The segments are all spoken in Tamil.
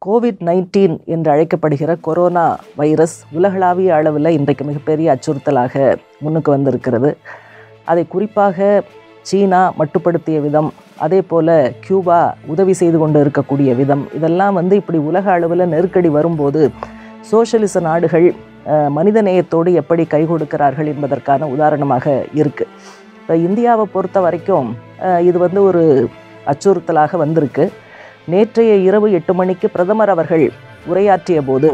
கோவிட் நைன்டீன் என்று அழைக்கப்படுகிற கொரோனா வைரஸ் உலகளாவிய அளவில் இன்றைக்கு மிகப்பெரிய அச்சுறுத்தலாக முன்னுக்கு வந்திருக்கிறது அதை குறிப்பாக சீனா மட்டுப்படுத்திய விதம் அதே போல் கியூபா உதவி செய்து கொண்டு இருக்கக்கூடிய விதம் இதெல்லாம் வந்து இப்படி உலக அளவில் நெருக்கடி வரும்போது சோஷலிச நாடுகள் அஹ், மனிதநேயத்தோடு எப்படி கை கொடுக்கிறார்கள் என்பதற்கான உதாரணமாக இருக்குது இப்போ இந்தியாவை பொறுத்த வரைக்கும் அஹ், இது வந்து ஒரு அச்சுறுத்தலாக வந்திருக்கு நேற்றைய இரவு எட்டு மணிக்கு பிரதமர் அவர்கள் உரையாற்றிய போது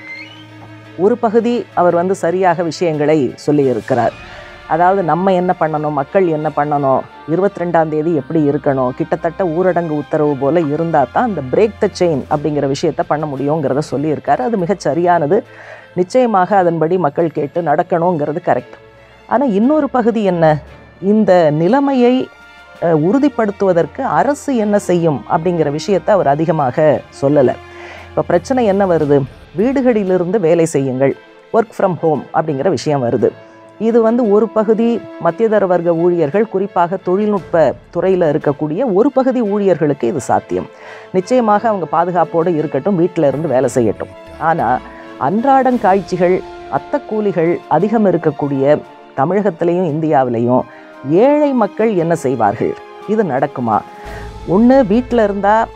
ஒரு பகுதி அவர் வந்து சரியாக விஷயங்களை சொல்லியிருக்கிறார் அதாவது நம்ம என்ன பண்ணணும் மக்கள் என்ன பண்ணணும் இருபத்தி ரெண்டாம் தேதி எப்படி இருக்கணும் கிட்டத்தட்ட ஊரடங்கு உத்தரவு போல இருந்தால் தான் அந்த பிரேக் த செயின் அப்படிங்கிற விஷயத்த பண்ண முடியுங்கிறத சொல்லியிருக்காரு அது மிகச் சரியானது நிச்சயமாக அதன்படி மக்கள் கேட்டு நடக்கணுங்கிறது கரெக்ட் ஆனால் இன்னொரு பகுதி என்ன இந்த நிலைமையை அஹ், உறுதிப்படுத்துவதற்கு அரசு என்ன செய்யும் அப்படிங்கிற விஷயத்தை அவர் அதிகமாக சொல்லலை இப்போ பிரச்சனை என்ன வருது வீடுகளிலிருந்து வேலை செய்யுங்கள் ஒர்க் ஃப்ரம் ஹோம் அப்படிங்கிற விஷயம் வருது இது வந்து ஒரு பகுதி மத்தியதர வர்க்க ஊழியர்கள் குறிப்பாக தொழில்நுட்ப துறையில் இருக்கக்கூடிய ஒரு பகுதி ஊழியர்களுக்கு இது சாத்தியம் நிச்சயமாக அவங்க பாதுகாப்போடு இருக்கட்டும் வீட்டில் இருந்து வேலை செய்யட்டும் ஆனால் அன்றாடம் காய்ச்சிகள் அத்தக்கூலிகள் அதிகம் இருக்கக்கூடிய தமிழகத்திலையும் இந்தியாவிலையும் ஏழை மக்கள் என்ன செய்வார்கள் இது நடக்குமா ஒன்று வீட்டில் இருந்தால்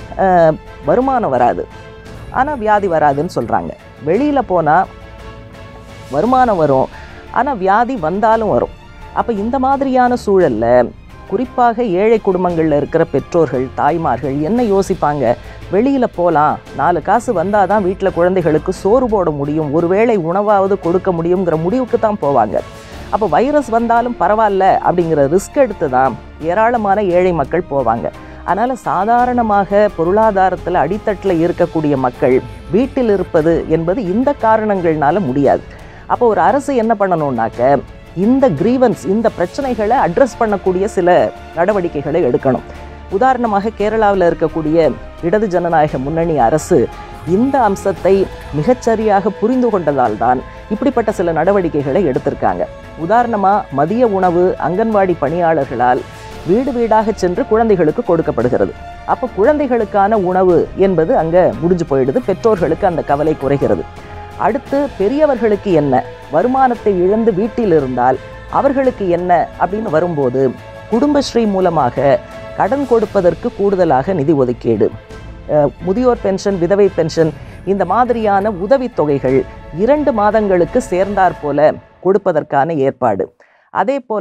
வருமானம் வராது ஆனால் வியாதி வராதுன்னு சொல்கிறாங்க வெளியில் போனால் வருமானம் வரும் ஆனால் வியாதி வந்தாலும் வரும் அப்போ இந்த மாதிரியான சூழலில் குறிப்பாக ஏழை குடும்பங்களில் இருக்கிற பெற்றோர்கள் தாய்மார்கள் என்ன யோசிப்பாங்க வெளியில் போகலாம் நாலு காசு வந்தால் தான் வீட்டில் குழந்தைகளுக்கு சோறு போட முடியும் ஒருவேளை உணவாவது கொடுக்க முடியுங்கிற முடிவுக்கு தான் போவாங்க அப்போ வைரஸ் வந்தாலும் பரவாயில்ல அப்படிங்கிற ரிஸ்க் எடுத்து தான் ஏராளமான ஏழை மக்கள் போவாங்க அதனால் சாதாரணமாக பொருளாதாரத்தில் அடித்தட்டில் இருக்கக்கூடிய மக்கள் வீட்டில் இருப்பது என்பது இந்த காரணங்கள்னால முடியாது அப்போ ஒரு அரசு என்ன பண்ணணும்னாக்க இந்த கிரீவன்ஸ் இந்த பிரச்சனைகளை அட்ரஸ் பண்ணக்கூடிய சில நடவடிக்கைகளை எடுக்கணும் உதாரணமாக கேரளாவில் இருக்கக்கூடிய இடது ஜனநாயக முன்னணி அரசு இந்த அம்சத்தை மிகச்சரியாக புரிந்து கொண்டதால் தான் இப்படிப்பட்ட சில நடவடிக்கைகளை எடுத்திருக்காங்க உதாரணமாக மதிய உணவு அங்கன்வாடி பணியாளர்களால் வீடு வீடாக சென்று குழந்தைகளுக்கு கொடுக்கப்படுகிறது அப்போ குழந்தைகளுக்கான உணவு என்பது அங்கே முடிஞ்சு போயிடுது பெற்றோர்களுக்கு அந்த கவலை குறைகிறது அடுத்து பெரியவர்களுக்கு என்ன வருமானத்தை இழந்து வீட்டில் இருந்தால் அவர்களுக்கு என்ன அப்படின்னு வரும்போது குடும்பஸ்ரீ மூலமாக கடன் கொடுப்பதற்கு கூடுதலாக நிதி ஒதுக்கீடு அஹ், முதியோர் பென்ஷன் விதவை பென்ஷன் இந்த மாதிரியான உதவித்தொகைகள் இரண்டு மாதங்களுக்கு சேர்ந்தாற் போல கொடுப்பதற்கான ஏற்பாடு அதே போல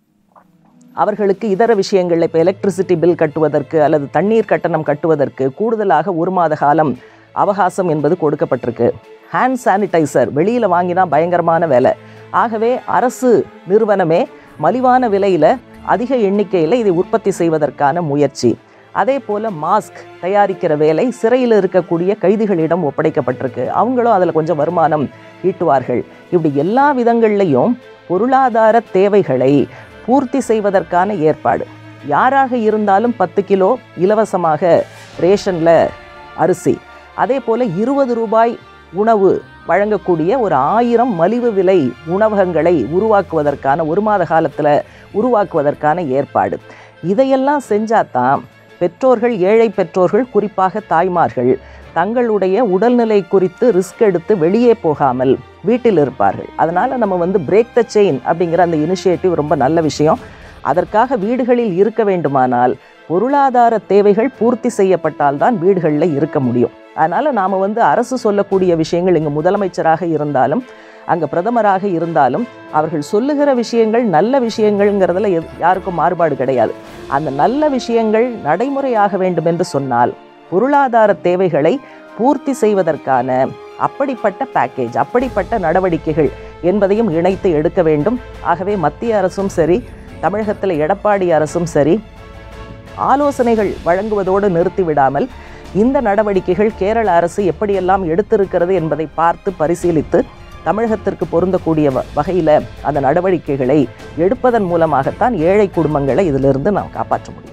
அவர்களுக்கு இதர விஷயங்களில் இப்போ எலக்ட்ரிசிட்டி பில் கட்டுவதற்கு அல்லது தண்ணீர் கட்டணம் கட்டுவதற்கு கூடுதலாக ஒரு மாத காலம் அவகாசம் என்பது கொடுக்கப்பட்டிருக்கு ஹேண்ட் சானிடைசர் வெளியில் வாங்கினா பயங்கரமான விலை ஆகவே அரசு நிறுவனமே மலிவான விலையில் அதிக எண்ணிக்கையில் இதை உற்பத்தி செய்வதற்கான முயற்சி அதே போல் மாஸ்க் தயாரிக்கிற வேலை சிறையில் இருக்கக்கூடிய கைதிகளிடம் ஒப்படைக்கப்பட்டிருக்கு அவங்களும் அதில் கொஞ்சம் வருமானம் ஈட்டுவார்கள் இப்படி எல்லா விதங்கள்லையும் பொருளாதார தேவைகளை பூர்த்தி செய்வதற்கான ஏற்பாடு யாராக இருந்தாலும் பத்து கிலோ இலவசமாக ரேஷனில் அரிசி அதே போல் இருபது ரூபாய் உணவு வழங்கக்கூடிய ஒரு ஆயிரம் மலிவு விலை உணவகங்களை உருவாக்குவதற்கான ஒரு மாத காலத்தில் உருவாக்குவதற்கான ஏற்பாடு இதையெல்லாம் செஞ்சாதான் பெற்றோர்கள் ஏழை பெற்றோர்கள் குறிப்பாக தாய்மார்கள் தங்களுடைய உடல்நிலை குறித்து ரிஸ்க் எடுத்து வெளியே போகாமல் வீட்டில் இருப்பார்கள் அதனால் நம்ம வந்து பிரேக் த செயின் அப்படிங்கிற அந்த இனிஷியேட்டிவ் ரொம்ப நல்ல விஷயம் அதற்காக வீடுகளில் இருக்க வேண்டுமானால் பொருளாதார தேவைகள் பூர்த்தி செய்யப்பட்டால் தான் வீடுகளில் இருக்க முடியும் அதனால் நாம் வந்து அரசு சொல்லக்கூடிய விஷயங்கள் இங்கே முதலமைச்சராக இருந்தாலும் அங்கே பிரதமராக இருந்தாலும் அவர்கள் சொல்லுகிற விஷயங்கள் நல்ல விஷயங்கள்ங்கிறதுல எது- யாருக்கும் மாறுபாடு கிடையாது அந்த நல்ல விஷயங்கள் நடைமுறையாக வேண்டும் என்று சொன்னால் பொருளாதார தேவைகளை பூர்த்தி செய்வதற்கான அப்படிப்பட்ட பேக்கேஜ் அப்படிப்பட்ட நடவடிக்கைகள் என்பதையும் இணைத்து எடுக்க வேண்டும் ஆகவே மத்திய அரசும் சரி தமிழகத்தில் எடப்பாடி அரசும் சரி ஆலோசனைகள் வழங்குவதோடு நிறுத்திவிடாமல் இந்த நடவடிக்கைகள் கேரள அரசு எப்படியெல்லாம் எடுத்திருக்கிறது என்பதை பார்த்து பரிசீலித்து தமிழகத்திற்கு பொருந்தக்கூடிய வ- வகையில் அந்த நடவடிக்கைகளை எடுப்பதன் மூலமாகத்தான் ஏழை குடும்பங்களை இதிலிருந்து நாம் காப்பாற்ற முடியும்